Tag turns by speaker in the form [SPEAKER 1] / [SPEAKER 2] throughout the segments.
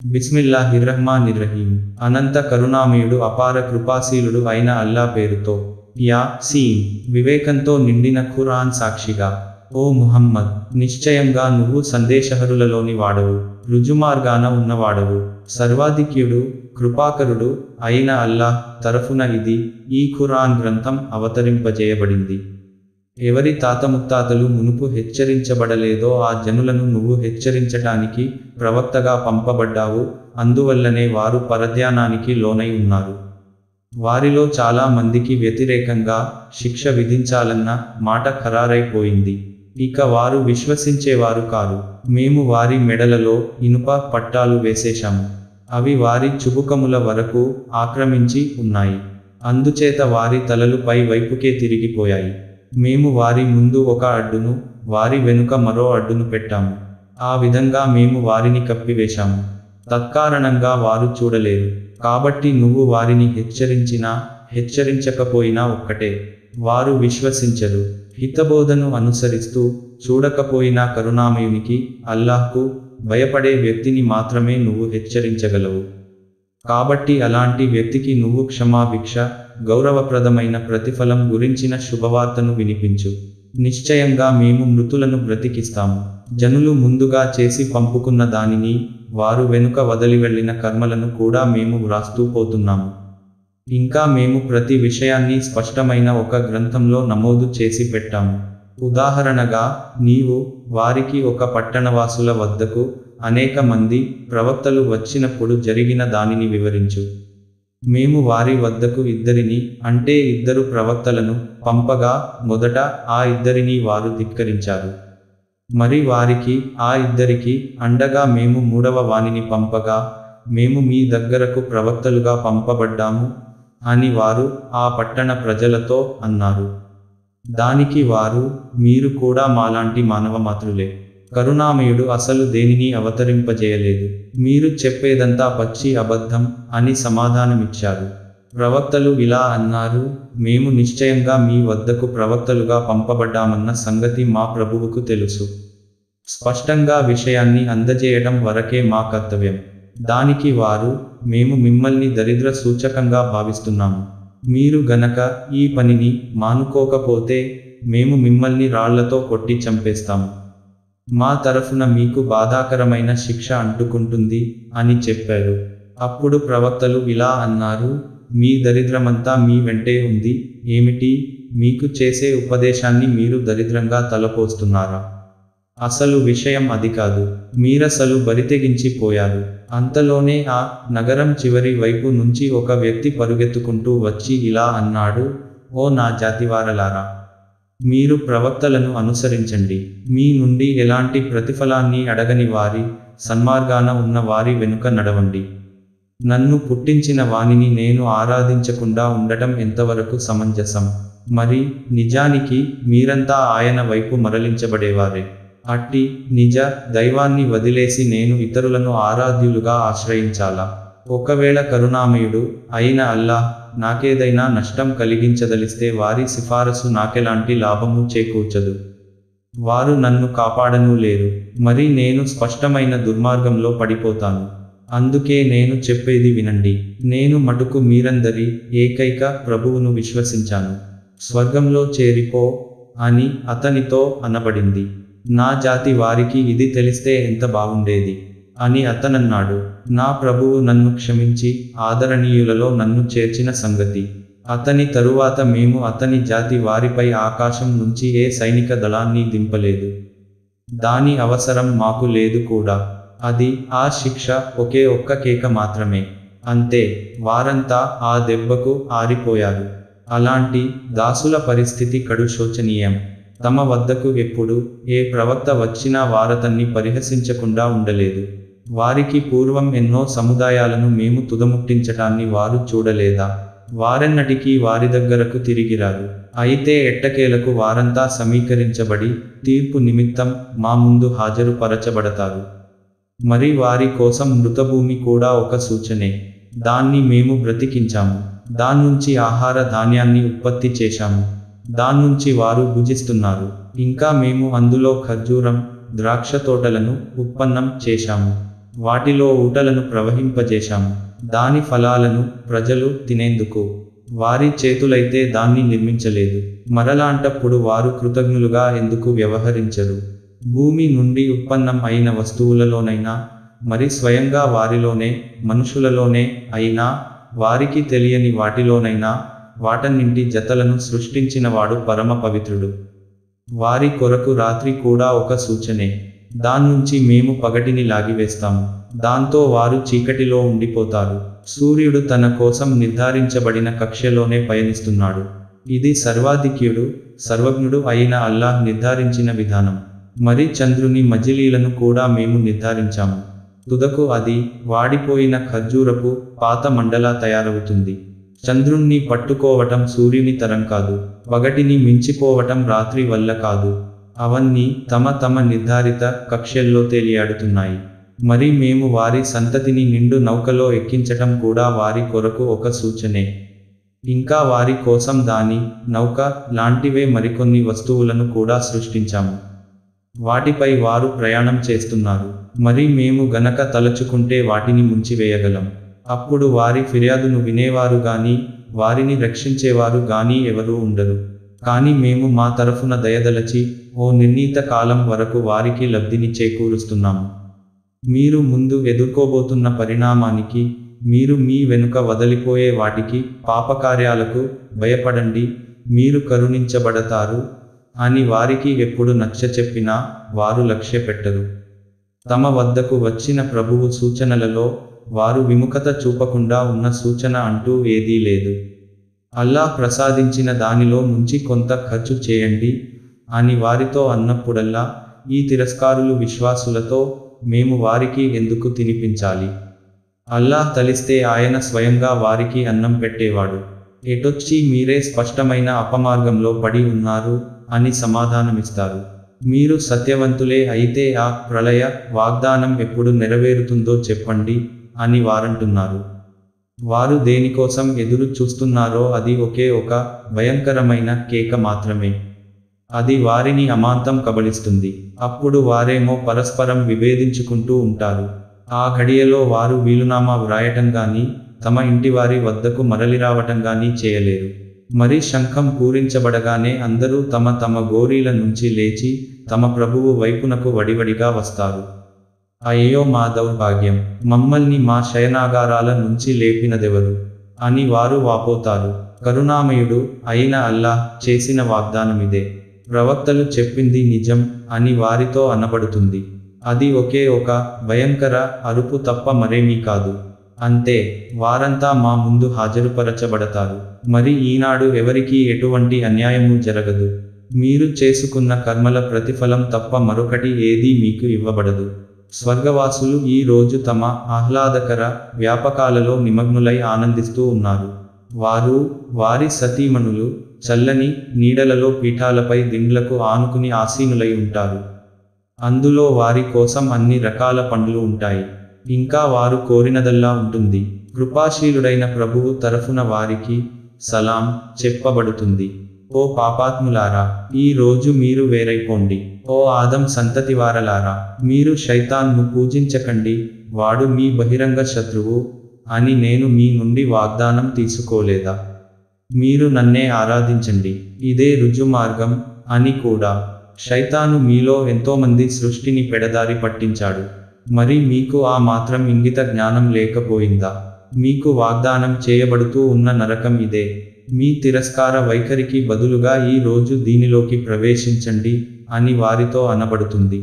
[SPEAKER 1] బిస్మిల్లాహిర్రహ్మానిర్రహీం అనంత కరుణామయుడు అపార కృపాశీలుడు అయిన అల్లా పేరుతో యా సీన్ వివేకంతో నిండిన ఖురాన్ సాక్షిగా ఓ ముహమ్మద్ నిశ్చయంగా నువ్వు సందేశహరులలోని వాడవు రుజుమార్గాన ఉన్నవాడవు సర్వాధిక్యుడు కృపాకరుడు అయిన అల్లాహ్ తరఫున ఇది ఈ ఖురాన్ గ్రంథం అవతరింపజేయబడింది ఎవరి తాత ముత్తాతలు మునుపు హెచ్చరించబడలేదో ఆ జనులను నువ్వు హెచ్చరించటానికి ప్రవక్తగా పంపబడ్డావు అందువల్లనే వారు పరధ్యానానికి లోనై ఉన్నారు వారిలో చాలా మందికి వ్యతిరేకంగా శిక్ష విధించాలన్న మాట ఖరారైపోయింది ఇక వారు విశ్వసించేవారు కారు మేము వారి మెడలలో ఇనుప పట్టాలు వేసేశాము అవి వారి చుబుకముల వరకు ఆక్రమించి ఉన్నాయి అందుచేత వారి తలలు పై వైపుకే తిరిగిపోయాయి మేము వారి ముందు ఒక అడ్డును వారి వెనుక మరో అడ్డును పెట్టాము ఆ విధంగా మేము వారిని కప్పివేశాము తత్కారణంగా వారు చూడలేరు కాబట్టి నువ్వు వారిని హెచ్చరించినా హెచ్చరించకపోయినా ఒక్కటే వారు విశ్వసించరు హితబోధను అనుసరిస్తూ చూడకపోయినా కరుణామయునికి అల్లాహ్కు భయపడే వ్యక్తిని మాత్రమే నువ్వు హెచ్చరించగలవు కాబట్టి అలాంటి వ్యక్తికి నువ్వు క్షమాభిక్ష గౌరవప్రదమైన ప్రతిఫలం గురించిన శుభవార్తను వినిపించు నిశ్చయంగా మేము మృతులను బ్రతికిస్తాము జనులు ముందుగా చేసి పంపుకున్న దానిని వారు వెనుక వదిలి వెళ్ళిన కర్మలను కూడా మేము వ్రాస్తూ పోతున్నాము ఇంకా మేము ప్రతి విషయాన్ని స్పష్టమైన ఒక గ్రంథంలో నమోదు చేసి పెట్టాము ఉదాహరణగా నీవు వారికి ఒక పట్టణవాసుల వద్దకు అనేక మంది ప్రవక్తలు వచ్చినప్పుడు జరిగిన దానిని వివరించు మేము వారి వద్దకు ఇద్దరిని అంటే ఇద్దరు ప్రవక్తలను పంపగా మొదట ఆ ఇద్దరిని వారు ధిక్కరించారు మరి వారికి ఆ ఇద్దరికి అండగా మేము మూడవ వానిని పంపగా మేము మీ దగ్గరకు ప్రవక్తలుగా పంపబడ్డాము అని వారు ఆ పట్టణ ప్రజలతో అన్నారు దానికి వారు మీరు కూడా మాలాంటి మానవ మాతృలే కరుణామయుడు అసలు దేనిని అవతరింపజేయలేదు మీరు చెప్పేదంతా పచ్చి అబద్ధం అని సమాధానమిచ్చారు ప్రవక్తలు ఇలా అన్నారు మేము నిశ్చయంగా మీ వద్దకు ప్రవక్తలుగా పంపబడ్డామన్న సంగతి మా ప్రభువుకు తెలుసు స్పష్టంగా విషయాన్ని అందజేయడం వరకే మా కర్తవ్యం దానికి వారు మేము మిమ్మల్ని దరిద్ర సూచకంగా భావిస్తున్నాము మీరు గనక ఈ పనిని మానుకోకపోతే మేము మిమ్మల్ని రాళ్లతో కొట్టి చంపేస్తాము మా తరఫున మీకు బాధాకరమైన శిక్ష అంటుకుంటుంది అని చెప్పారు అప్పుడు ప్రవక్తలు ఇలా అన్నారు మీ దరిద్రమంతా మీ వెంటే ఉంది ఏమిటి మీకు చేసే ఉపదేశాన్ని మీరు దరిద్రంగా తలపోస్తున్నారా అసలు విషయం అది కాదు మీరసలు బరితెగించిపోయారు అంతలోనే ఆ నగరం చివరి వైపు నుంచి ఒక వ్యక్తి పరుగెత్తుకుంటూ వచ్చి ఇలా అన్నాడు ఓ నా జాతివారలారా మీరు ప్రవక్తలను అనుసరించండి మీ నుండి ఎలాంటి ప్రతిఫలాన్ని అడగని వారి సన్మార్గాన ఉన్న వారి వెనుక నడవండి నన్ను పుట్టించిన వానిని నేను ఆరాధించకుండా ఉండటం ఎంతవరకు సమంజసం మరి నిజానికి మీరంతా ఆయన వైపు మరలించబడేవారే అట్టి నిజ దైవాన్ని వదిలేసి నేను ఇతరులను ఆరాధ్యులుగా ఆశ్రయించాలా ఒకవేళ కరుణామయుడు అయిన అల్లాహ్ నాకేదైనా నష్టం కలిగించదలిస్తే వారి సిఫారసు నాకెలాంటి లాభము చేకూర్చదు వారు నన్ను కాపాడను లేరు మరి నేను స్పష్టమైన దుర్మార్గంలో పడిపోతాను అందుకే నేను చెప్పేది వినండి నేను మటుకు మీరందరి ఏకైక ప్రభువును విశ్వసించాను స్వర్గంలో చేరిపో అని అతనితో అనబడింది నా జాతి వారికి ఇది తెలిస్తే ఎంత బాగుండేది అని అతనన్నాడు నా ప్రభువు నన్ను క్షమించి ఆదరణీయులలో నన్ను చేర్చిన సంగతి అతని తరువాత మేము అతని జాతి వారిపై ఆకాశం నుంచి ఏ సైనిక దళాన్ని దింపలేదు దాని అవసరం మాకు లేదు కూడా అది ఆ శిక్ష ఒకే ఒక్క కేక మాత్రమే అంతే వారంతా ఆ దెబ్బకు ఆరిపోయారు అలాంటి దాసుల పరిస్థితి కడు శోచనీయం తమ వద్దకు ఎప్పుడు ఏ ప్రవక్త వచ్చినా వారతన్ని పరిహసించకుండా ఉండలేదు వారికి పూర్వం ఎన్నో సముదాయాలను మేము తుదముట్టించటాన్ని వారు చూడలేదా వారెన్నటికీ వారి దగ్గరకు తిరిగిరారు అయితే ఎట్టకేలకు వారంతా సమీకరించబడి తీర్పు నిమిత్తం మా ముందు హాజరుపరచబడతారు మరి వారి కోసం మృతభూమి కూడా ఒక సూచనే దాన్ని మేము బ్రతికించాము దాన్నుంచి ఆహార ధాన్యాన్ని ఉత్పత్తి చేశాము దాన్నుంచి వారు భుజిస్తున్నారు ఇంకా మేము అందులో ఖర్జూరం ద్రాక్ష తోటలను ఉత్పన్నం చేశాము వాటిలో ఊటలను ప్రవహింపజేశాము దాని ఫలాలను ప్రజలు తినేందుకు వారి చేతులైతే దాన్ని నిర్మించలేదు మరలాంటప్పుడు వారు కృతజ్ఞులుగా ఎందుకు వ్యవహరించరు భూమి నుండి ఉత్పన్నం అయిన వస్తువులలోనైనా మరి స్వయంగా వారిలోనే మనుషులలోనే అయినా వారికి తెలియని వాటిలోనైనా వాటన్నింటి జతలను సృష్టించినవాడు పరమ పవిత్రుడు వారి కొరకు రాత్రి కూడా ఒక సూచనే దాన్నుంచి మేము పగటిని లాగివేస్తాము దాంతో వారు చీకటిలో ఉండిపోతారు సూర్యుడు తన కోసం నిర్ధారించబడిన కక్ష్యలోనే పయనిస్తున్నాడు ఇది సర్వాధిక్యుడు సర్వజ్ఞుడు అయిన అల్లాహ్ నిర్ధారించిన విధానం మరి చంద్రుని మజిలీలను కూడా మేము నిర్ధారించాము తుదకు అది వాడిపోయిన ఖర్జూరపు పాత మండలా తయారవుతుంది చంద్రుణ్ణి పట్టుకోవటం సూర్యుని తరం కాదు పగటిని మించిపోవటం రాత్రి వల్ల కాదు అవన్నీ తమ తమ నిర్ధారిత కక్ష్యల్లో తేలియాడుతున్నాయి మరి మేము వారి సంతతిని నిండు నౌకలో ఎక్కించటం కూడా వారి కొరకు ఒక సూచనే ఇంకా వారి కోసం దాని నౌక లాంటివే మరికొన్ని వస్తువులను కూడా సృష్టించాము వాటిపై వారు ప్రయాణం చేస్తున్నారు మరి మేము గనక తలచుకుంటే వాటిని ముంచివేయగలం అప్పుడు వారి ఫిర్యాదును వినేవారు గాని వారిని రక్షించేవారు గాని ఎవరూ ఉండరు కానీ మేము మా తరఫున దయదలచి ఓ నిర్ణీత కాలం వరకు వారికి లబ్ధిని చేకూరుస్తున్నాము మీరు ముందు ఎదుర్కోబోతున్న పరిణామానికి మీరు మీ వెనుక వదిలిపోయే వాటికి పాపకార్యాలకు భయపడండి మీరు కరుణించబడతారు అని వారికి ఎప్పుడు నచ్చచెప్పినా వారు లక్ష్య పెట్టరు తమ వద్దకు వచ్చిన ప్రభువు సూచనలలో వారు విముఖత చూపకుండా ఉన్న సూచన అంటూ ఏదీ లేదు అల్లా ప్రసాదించిన దానిలో నుంచి కొంత ఖర్చు చేయండి అని వారితో అన్నప్పుడల్లా ఈ తిరస్కారులు విశ్వాసులతో మేము వారికి ఎందుకు తినిపించాలి అల్లాహ్ తలిస్తే ఆయన స్వయంగా వారికి అన్నం పెట్టేవాడు ఎటొచ్చి మీరే స్పష్టమైన అపమార్గంలో పడి ఉన్నారు అని సమాధానమిస్తారు మీరు సత్యవంతులే అయితే ఆ ప్రళయ వాగ్దానం ఎప్పుడు నెరవేరుతుందో చెప్పండి అని వారంటున్నారు వారు దేనికోసం ఎదురు చూస్తున్నారో అది ఒకే ఒక భయంకరమైన కేక మాత్రమే అది వారిని అమాంతం కబళిస్తుంది అప్పుడు వారేమో పరస్పరం విభేదించుకుంటూ ఉంటారు ఆ ఘడియలో వారు వీలునామా వ్రాయటం గాని తమ ఇంటివారి వద్దకు మరలిరావటం గాని చేయలేరు మరి శంఖం పూరించబడగానే అందరూ తమ తమ గోరీల నుంచి లేచి తమ ప్రభువు వైపునకు వడివడిగా వస్తారు అయ్యో మా దౌర్భాగ్యం మమ్మల్ని మా శయనాగారాల నుంచి లేపినదెవరు అని వారు వాపోతారు కరుణామయుడు అయిన అల్లాహ్ చేసిన వాగ్దానమిదే ప్రవక్తలు చెప్పింది నిజం అని వారితో అనబడుతుంది అది ఒకే ఒక భయంకర అరుపు తప్ప మరేమీ కాదు అంతే వారంతా మా ముందు హాజరుపరచబడతారు మరి ఈనాడు ఎవరికీ ఎటువంటి అన్యాయము జరగదు మీరు చేసుకున్న కర్మల ప్రతిఫలం తప్ప మరొకటి ఏదీ మీకు ఇవ్వబడదు స్వర్గవాసులు ఈ రోజు తమ ఆహ్లాదకర వ్యాపకాలలో నిమగ్నులై ఆనందిస్తూ ఉన్నారు వారు వారి సతీమణులు చల్లని నీడలలో పీఠాలపై దిండ్లకు ఆనుకుని ఆసీనులై ఉంటారు అందులో వారి కోసం అన్ని రకాల పండ్లు ఉంటాయి ఇంకా వారు కోరినదల్లా ఉంటుంది కృపాశీలుడైన ప్రభువు తరఫున వారికి సలాం చెప్పబడుతుంది ఓ పాపాత్ములారా ఈ రోజు మీరు వేరైపోండి ఓ ఆదం సంతతివారలారా మీరు శైతాన్ను పూజించకండి వాడు మీ బహిరంగ శత్రువు అని నేను మీ నుండి వాగ్దానం తీసుకోలేదా మీరు నన్నే ఆరాధించండి ఇదే రుజు మార్గం అని కూడా శైతాను మీలో ఎంతోమంది సృష్టిని పెడదారి పట్టించాడు మరి మీకు ఆ మాత్రం ఇంగిత జ్ఞానం లేకపోయిందా మీకు వాగ్దానం చేయబడుతూ ఉన్న నరకం ఇదే మీ తిరస్కార వైఖరికి బదులుగా ఈ రోజు దీనిలోకి ప్రవేశించండి అని వారితో అనబడుతుంది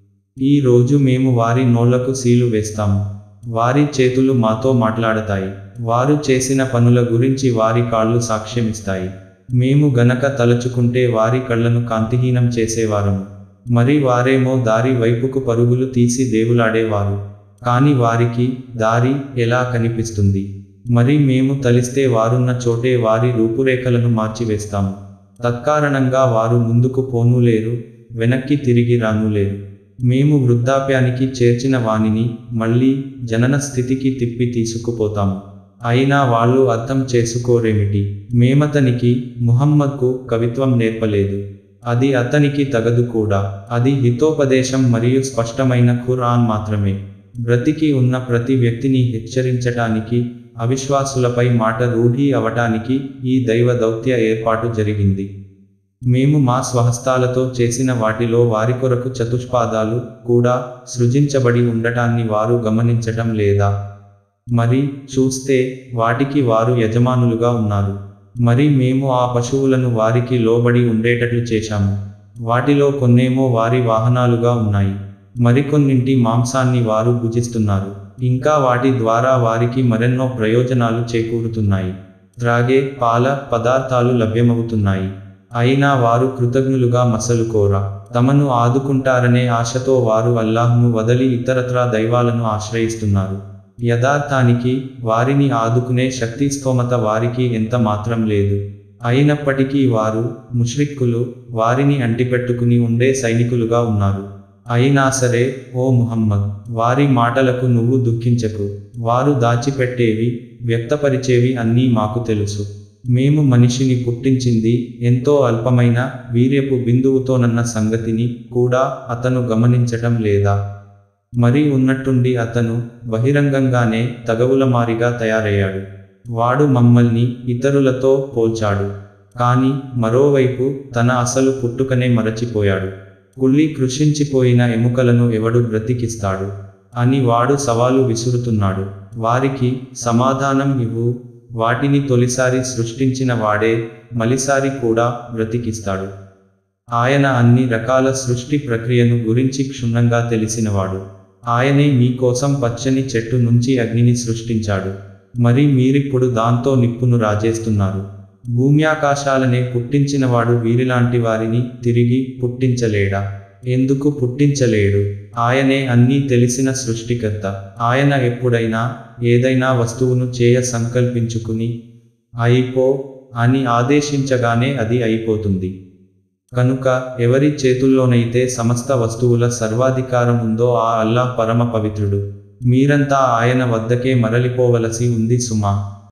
[SPEAKER 1] ఈ రోజు మేము వారి నోళ్లకు సీలు వేస్తాము వారి చేతులు మాతో మాట్లాడతాయి వారు చేసిన పనుల గురించి వారి కాళ్ళు సాక్ష్యమిస్తాయి మేము గనక తలచుకుంటే వారి కళ్ళను కాంతిహీనం చేసేవారము మరి వారేమో దారి వైపుకు పరుగులు తీసి దేవులాడేవారు కాని వారికి దారి ఎలా కనిపిస్తుంది మరి మేము తలిస్తే వారున్న చోటే వారి రూపురేఖలను మార్చివేస్తాము తత్కారణంగా వారు ముందుకు పోనూలేరు వెనక్కి తిరిగి రానులేరు మేము వృద్ధాప్యానికి చేర్చిన వానిని మళ్ళీ జనన స్థితికి తిప్పి తీసుకుపోతాము అయినా వాళ్ళు అర్థం చేసుకోరేమిటి మేమతనికి ముహమ్మద్కు కవిత్వం నేర్పలేదు అది అతనికి తగదు కూడా అది హితోపదేశం మరియు స్పష్టమైన ఖురాన్ మాత్రమే బ్రతికి ఉన్న ప్రతి వ్యక్తిని హెచ్చరించటానికి అవిశ్వాసులపై మాట రూఢీ అవటానికి ఈ దైవ దౌత్య ఏర్పాటు జరిగింది మేము మా స్వహస్తాలతో చేసిన వాటిలో వారి కొరకు చతుష్పాదాలు కూడా సృజించబడి ఉండటాన్ని వారు గమనించటం లేదా మరి చూస్తే వాటికి వారు యజమానులుగా ఉన్నారు మరి మేము ఆ పశువులను వారికి లోబడి ఉండేటట్లు చేశాము వాటిలో కొన్నేమో వారి వాహనాలుగా ఉన్నాయి మరికొన్నింటి మాంసాన్ని వారు భుజిస్తున్నారు ఇంకా వాటి ద్వారా వారికి మరెన్నో ప్రయోజనాలు చేకూరుతున్నాయి త్రాగే పాల పదార్థాలు లభ్యమవుతున్నాయి అయినా వారు కృతజ్ఞులుగా మసలుకోరా తమను ఆదుకుంటారనే ఆశతో వారు అల్లాహ్ను వదలి ఇతరత్రా దైవాలను ఆశ్రయిస్తున్నారు యథార్థానికి వారిని ఆదుకునే శక్తి స్తోమత వారికి ఎంత మాత్రం లేదు అయినప్పటికీ వారు ముష్రిక్కులు వారిని అంటిపెట్టుకుని ఉండే సైనికులుగా ఉన్నారు అయినా సరే ఓ ముహమ్మద్ వారి మాటలకు నువ్వు దుఃఖించకు వారు దాచిపెట్టేవి వ్యక్తపరిచేవి అన్నీ మాకు తెలుసు మేము మనిషిని పుట్టించింది ఎంతో అల్పమైన వీర్యపు బిందువుతోనన్న సంగతిని కూడా అతను గమనించటం లేదా మరి ఉన్నట్టుండి అతను బహిరంగంగానే తగవులమారిగా తయారయ్యాడు వాడు మమ్మల్ని ఇతరులతో పోల్చాడు కాని మరోవైపు తన అసలు పుట్టుకనే మరచిపోయాడు కుళ్ళి కృషించిపోయిన ఎముకలను ఎవడు బ్రతికిస్తాడు అని వాడు సవాలు విసురుతున్నాడు వారికి సమాధానం ఇవ్వు వాటిని తొలిసారి సృష్టించిన వాడే మలిసారి కూడా బ్రతికిస్తాడు ఆయన అన్ని రకాల సృష్టి ప్రక్రియను గురించి క్షుణ్ణంగా తెలిసినవాడు ఆయనే మీకోసం పచ్చని చెట్టు నుంచి అగ్నిని సృష్టించాడు మరి మీరిప్పుడు దాంతో నిప్పును రాజేస్తున్నారు భూమ్యాకాశాలనే పుట్టించినవాడు వీరిలాంటి వారిని తిరిగి పుట్టించలేడా ఎందుకు పుట్టించలేడు ఆయనే అన్నీ తెలిసిన సృష్టికర్త ఆయన ఎప్పుడైనా ఏదైనా వస్తువును చేయ సంకల్పించుకుని అయిపో అని ఆదేశించగానే అది అయిపోతుంది కనుక ఎవరి చేతుల్లోనైతే సమస్త వస్తువుల సర్వాధికారం ఉందో ఆ అల్లాహ్ పరమ పవిత్రుడు మీరంతా ఆయన వద్దకే మరలిపోవలసి ఉంది సుమా